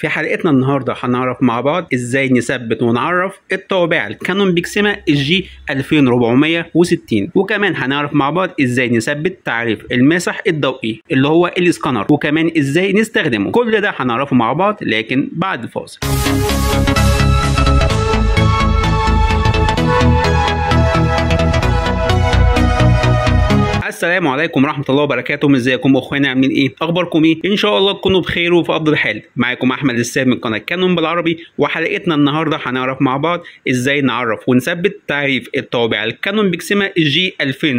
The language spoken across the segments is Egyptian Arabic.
في حلقتنا النهارده هنعرف مع بعض ازاي نثبت ونعرف الطوابع الكانون بيكسيما الجي 2460 وكمان هنعرف مع بعض ازاي نثبت تعريف المسح الضوئي اللي هو الاسكانر وكمان ازاي نستخدمه كل ده هنعرفه مع بعض لكن بعد الفاصل السلام عليكم ورحمه الله وبركاته ازيكم اخوانا عاملين ايه اخباركم ايه ان شاء الله تكونوا بخير وفي افضل حال معاكم احمد السيد من قناه كانون بالعربي وحلقتنا النهارده هنعرف مع بعض ازاي نعرف ونثبت تعريف الطوابع الكانون بيكسيما جي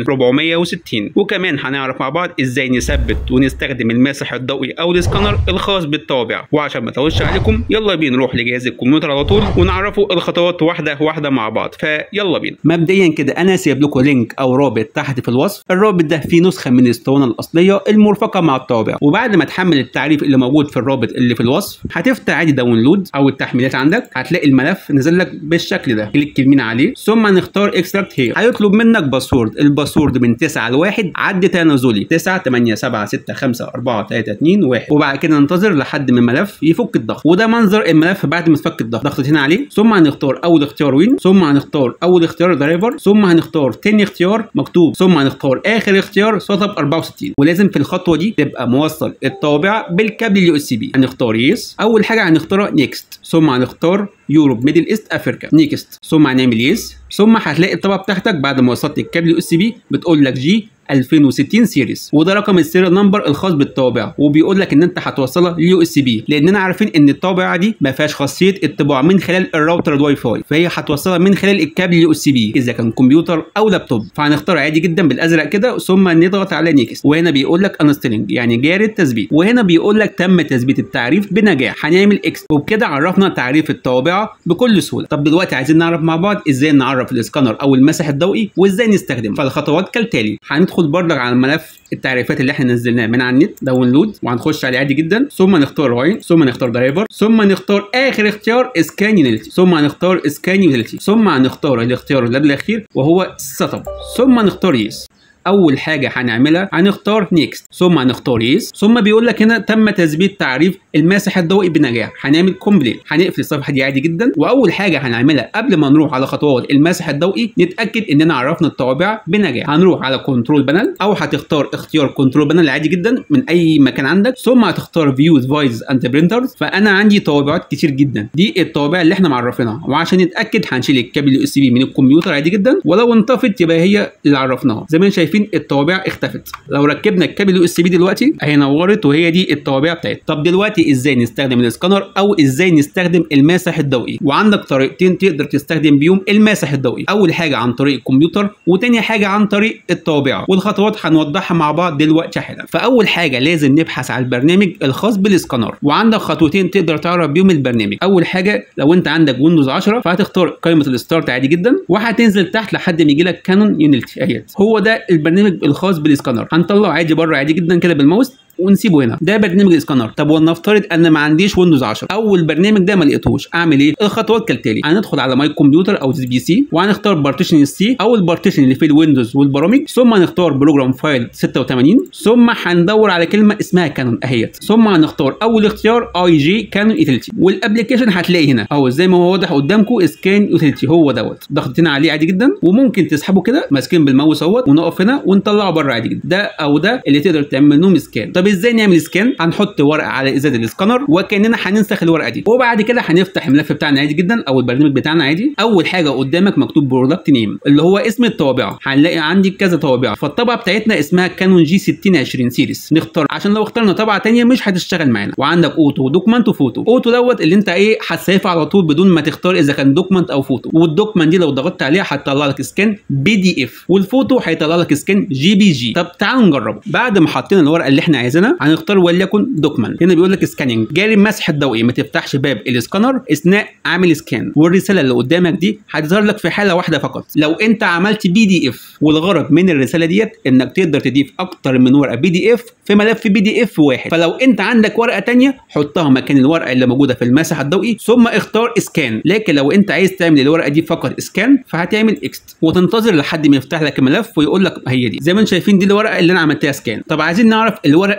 2460 وكمان هنعرف مع بعض ازاي نثبت ونستخدم الماسح الضوئي او الاسكانر الخاص بالطوابع وعشان ما اطولش عليكم يلا بينا نروح لجهاز الكمبيوتر على طول ونعرفوا الخطوات واحده واحده مع بعض فيلا بينا مبدئيا كده انا سايب لكم لينك او رابط تحت في الوصف الرابط ده فيه نسخه من الاسطوانه الاصليه المرفقه مع الطابع وبعد ما تحمل التعريف اللي موجود في الرابط اللي في الوصف هتفتح عادي داونلود او التحميلات عندك هتلاقي الملف نزل لك بالشكل ده كليك يمين عليه ثم نختار اكستراكت هير هيطلب منك باسورد الباسورد من 9 ل 1 عد تنازلي 9 8 7 6 5 4 3 2 1 وبعد كده ننتظر لحد ما الملف يفك الضغط وده منظر الملف بعد ما تفك الضغط ضغطتين عليه ثم هنختار اول اختيار وين ثم هنختار اول اختيار درايفر ثم هنختار تاني اختيار مكتوب ثم هنختار اخر اختيار سطب 64 ولازم في الخطوه دي تبقى موصل الطابع بالكابل اليو اس بي هنختار يس اول حاجه هنختارها نيكست ثم هنختار يوروب ميدل ايست افريكا نيكست ثم هنعمل يس ثم هتلاقي الطبقه بتاعتك بعد ما وصلت الكابل اليو اس بي بتقول لك جي 2060 سيريز وده رقم السيريال نمبر الخاص بالطابع وبيقول لك ان انت هتوصلها ليو اس بي لاننا عارفين ان الطابعه دي ما فيهاش خاصيه الطباعه من خلال الراوتر الواي فاي فهي هتوصلها من خلال الكابل اليو اس بي اذا كان كمبيوتر او لابتوب فهنختار عادي جدا بالازرق كده ثم نضغط على نيكست وهنا بيقول لك انستلنج يعني جاري التثبيت وهنا بيقول لك تم تثبيت التعريف بنجاح هنعمل اكس وبكده عرفنا تعريف الطابعه بكل سهوله طب دلوقتي عايزين نعرف مع بعض ازاي نعرف الاسكانر او المسح الضوئي وازاي نستخدمه فالخطوات كالتالي هندخل بردك على الملف التعريفات اللي احنا نزلناه من على النت داونلود وهنخش عليه عادي جدا ثم نختار واين ثم نختار درايفر ثم نختار اخر اختيار اسكان يونيتي ثم هنختار اسكان يونيتي ثم هنختار الاختيار اللي قبل الاخير وهو سيت اب ثم نختار يس اول حاجه هنعملها هنختار نيكست ثم هنختار يس ثم بيقول لك هنا تم تثبيت تعريف الماسح الضوئي بنجاح هنعمل كومبليت هنقفل الصفحه دي عادي جدا واول حاجه هنعملها قبل ما نروح على خطوات الماسح الضوئي نتاكد اننا عرفنا الطوابع بنجاح هنروح على كنترول بانل او هتختار اختيار كنترول بانل عادي جدا من اي مكان عندك ثم هتختار فيو ديفايس اند برينترز فانا عندي طوابعات كتير جدا دي الطوابع اللي احنا معرفينها وعشان نتاكد هنشيل الكابل يو اس بي من الكمبيوتر عادي جدا ولو انطفت يبقى هي اللي عرفناها زي ما شايفين شايفين الطوابع اختفت لو ركبنا الكابل يو اس بي دلوقتي اهي نورت وهي دي الطوابع بتاعتنا طب دلوقتي ازاي نستخدم الاسكانر او ازاي نستخدم الماسح الضوئي وعندك طريقتين تقدر تستخدم بيهم الماسح الضوئي اول حاجه عن طريق الكمبيوتر وتاني حاجه عن طريق الطوابع والخطوات هنوضحها مع بعض دلوقتي حالا فاول حاجه لازم نبحث على البرنامج الخاص بالاسكانر وعندك خطوتين تقدر تعرف بيهم البرنامج اول حاجه لو انت عندك ويندوز 10 فهتختار قائمه الستارت عادي جدا وهتنزل تحت لحد ما يجي لك كانون يونيتي اهيت هو ده البرنامج الخاص بالاسكانر هنطلعه عادي بره عادي جدا كده بالماوس ونسيبه هنا ده برنامج الاسكانر طب ولنفترض ان ما عنديش ويندوز 10 او البرنامج ده ما لقيتهوش اعمل ايه الخطوات كالتالي هندخل على ماي كمبيوتر او بي سي وهنختار بارتيشن سي او البارتيشن اللي فيه الويندوز والبرامج ثم هنختار بروجرام فايل 86 ثم هندور على كلمه اسمها كانون اهيت ثم هنختار اول اختيار اي جي كانون يوتيليتي والابلكيشن هتلاقي هنا اهو زي ما هو واضح قدامكم اسكان يوتيليتي هو دوت ضغطتين عليه عادي جدا وممكن تسحبه كده ماسكين بالماوس اهوت ونقف هنا ونطلعه بره عادي جدا ده او ده اللي تقدر تعمل لهم سكان طب ازاي نعمل سكان هنحط ورقه على ازاز الاسكانر وكاننا هننسخ الورقه دي وبعد كده هنفتح الملف بتاعنا عادي جدا او البرنامج بتاعنا عادي اول حاجه قدامك مكتوب برودكت نيم اللي هو اسم الطوابع هنلاقي عندي كذا طوابع فالطبعه بتاعتنا اسمها كانون جي 6020 سيريس نختار عشان لو اخترنا طبعه ثانيه مش هتشتغل معانا وعندك اوتو ودوكمنت وفوتو اوتو دوت اللي انت ايه هتسيفه على طول بدون ما تختار اذا كان دوكمنت او فوتو والدوكمنت دي لو ضغطت عليها هتطلع لك سكان بي دي اف والفوتو هيطلع لك سكان جي بي جي طب تعالوا نجربه بعد ما حطينا الورقه اللي احنا عايزينها هنختار وليكن دوكمنت هنا بيقول لك سكاننج جاري المسح الضوئي ما تفتحش باب الاسكانر اثناء عامل سكان والرساله اللي قدامك دي هتظهر لك في حاله واحده فقط لو انت عملت بي دي اف والغرض من الرساله ديت انك تقدر تضيف اكتر من ورقه بي دي اف في ملف بي دي اف واحد فلو انت عندك ورقه ثانيه حطها مكان الورقه اللي موجوده في المسح الضوئي ثم اختار اسكان لكن لو انت عايز تعمل الورقه دي فقط اسكان فهتعمل اكست وتنتظر لحد ما يفتح لك الملف ويقول لك هي دي زي ما انتم شايفين دي الورقه اللي انا عملتها سكان طب عايزين نعرف الورقه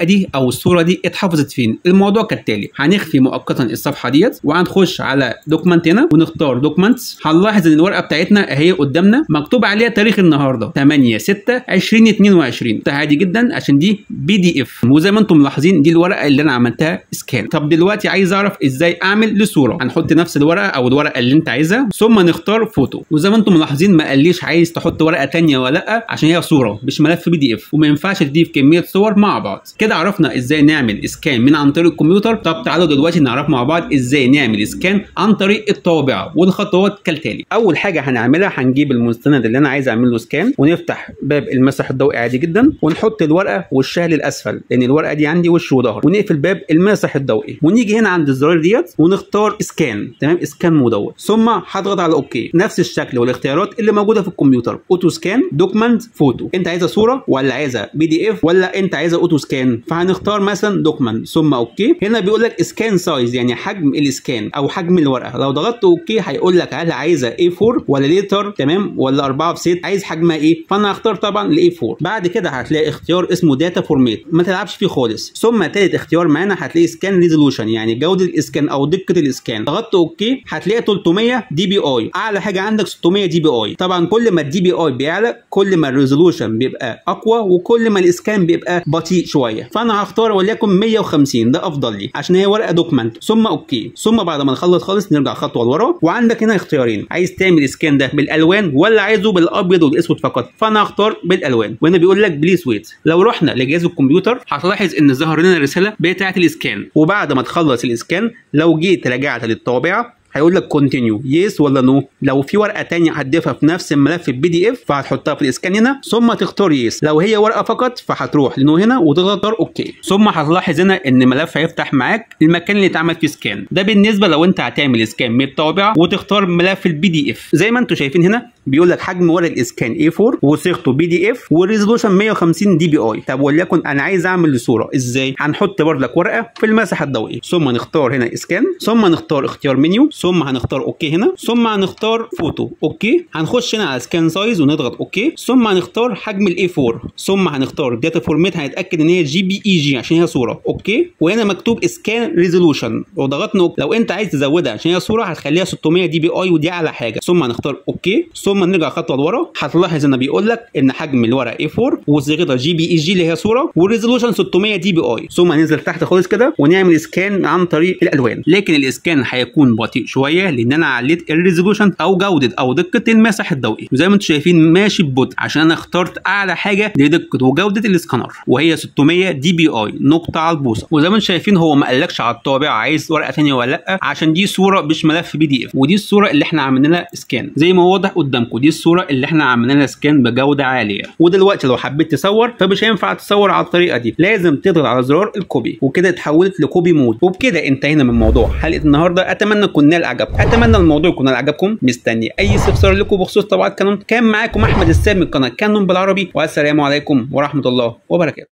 الورقه دي او الصوره دي اتحفظت فين الموضوع كالتالي هنخفي مؤقتا الصفحه ديت وهنخش على دوكمنت هنا ونختار دوكمنتس هنلاحظ ان الورقه بتاعتنا اهي قدامنا مكتوب عليها تاريخ النهارده 8 6 2022 ده عادي جدا عشان دي بي دي اف وزي ما انتم ملاحظين دي الورقه اللي انا عملتها سكان طب دلوقتي عايز اعرف ازاي اعمل لصوره هنحط نفس الورقه او الورقه اللي انت عايزها ثم نختار فوتو وزي ما انتم ملاحظين ما قاليش عايز تحط ورقه تانية ولا لا عشان هي صوره مش ملف بي دي اف وما ينفعش تضيف كميه صور مع بعض كده عرفنا ازاي نعمل اسكان من عن طريق الكمبيوتر طب تعالوا دلوقتي نعرف مع بعض ازاي نعمل اسكان عن طريق الطابعه والخطوات كالتالي اول حاجه هنعملها هنجيب المستند اللي انا عايز اعمل له سكان ونفتح باب المسح الضوئي عادي جدا ونحط الورقه وشها للاسفل لان الورقه دي عندي وش وظهر ونقفل باب المسح الضوئي ونيجي هنا عند الزرار ديت ونختار اسكان تمام اسكان مدور ثم هضغط على اوكي نفس الشكل والاختيارات اللي موجوده في الكمبيوتر اوتو سكان دوكمنت فوتو انت عايزه صوره ولا عايزه بي دي اف ولا انت عايزه اوتو سكان فهنختار مثلا دوكمنت ثم اوكي هنا بيقول لك اسكان سايز يعني حجم الاسكان او حجم الورقه لو ضغطت اوكي هيقول لك هل عايزه A4 ولا ليتر تمام ولا 4 في 6 عايز حجمها ايه فانا هختار طبعا ل A4 بعد كده هتلاقي اختيار اسمه داتا فورمات ما تلعبش فيه خالص ثم ثالث اختيار معانا هتلاقي سكان ريزولوشن يعني جوده الاسكان او دقه الاسكان ضغطت اوكي هتلاقي 300 دي بي اي اعلى حاجه عندك 600 دي بي اي طبعا كل ما الدي بي اي بيعلى كل ما الريزولوشن بيبقى اقوى وكل ما الاسكان بيبقى بطيء شويه فانا هختار وليكن 150 ده افضل لي عشان هي ورقه دوكمنت ثم اوكي ثم بعد ما نخلص خالص نرجع خطوه لورا وعندك هنا اختيارين عايز تعمل اسكان ده بالالوان ولا عايزه بالابيض والاسود فقط فانا هختار بالالوان وهنا بيقول لك بليز ويت لو رحنا لجهاز الكمبيوتر هتلاحظ ان ظهر لنا الرساله بتاعه الاسكان وبعد ما تخلص الاسكان لو جيت رجعت للطابعه هيقول لك كونتينيو يس ولا نو لو في ورقه تانية هتضيفها في نفس الملف البي دي اف فهتحطها في الاسكان هنا ثم تختار يس لو هي ورقه فقط فهتروح لنو هنا وتختار اوكي ثم هتلاحظ هنا ان ملف هيفتح معاك المكان اللي اتعمل فيه سكان ده بالنسبه لو انت هتعمل اسكان من الطابعه وتختار ملف البي دي اف زي ما انتم شايفين هنا بيقول لك حجم ورق الاسكان A4 وصيغته بي دي اف وريزولوشن 150 دي بي اي طب وليكن انا عايز اعمل صوره ازاي هنحط بردك ورقه في المسح الضوئي ثم نختار هنا اسكان ثم نختار اختيار منيو ثم هنختار اوكي هنا ثم هنختار فوتو اوكي هنخش هنا على سكان سايز ونضغط اوكي ثم هنختار حجم الاي 4 ثم هنختار داتا فورمات هنتاكد ان هي جي بي اي جي عشان هي صوره اوكي وهنا مكتوب اسكان ريزولوشن لو ضغطنا لو انت عايز تزودها عشان هي صوره هتخليها 600 دي بي اي ودي اعلى حاجه ثم هنختار اوكي ثم نرجع خطوه لورا هتلاحظ ان بيقول لك ان حجم الورق A4 وصيغتها جي بي اي جي اللي هي صوره والريزولوشن 600 دي بي اي ثم ننزل تحت خالص كده ونعمل اسكان عن طريق الالوان لكن الاسكان هيكون بطيء شويه لان انا عليت الريزولوشن او جوده او دقه المسح الضوئي وزي ما انتم شايفين ماشي ببطء عشان انا اخترت اعلى حاجه لدقه وجوده الاسكانر وهي 600 دي بي اي نقطه على البوصه وزي ما انتم شايفين هو ما قالكش على الطابع عايز ورقه ثانيه ولا لا عشان دي صوره مش ملف بي دي اف ودي الصوره اللي احنا عملنا لها اسكان زي ما واضح قدامكم دي الصوره اللي احنا عملنا لها سكان بجوده عاليه ودلوقتي لو حبيت تصور فمش هينفع تصور على الطريقه دي لازم تضغط على زرار الكوبي وكده اتحولت لكوبي مود وبكده انتهينا من موضوع حلقه النهارده اتمنى تكون نال اعجابكم اتمنى الموضوع يكون نال اعجابكم مستني اي استفسار لكم بخصوص طبعات كانون كان معاكم احمد السام من قناه كانون بالعربي والسلام عليكم ورحمه الله وبركاته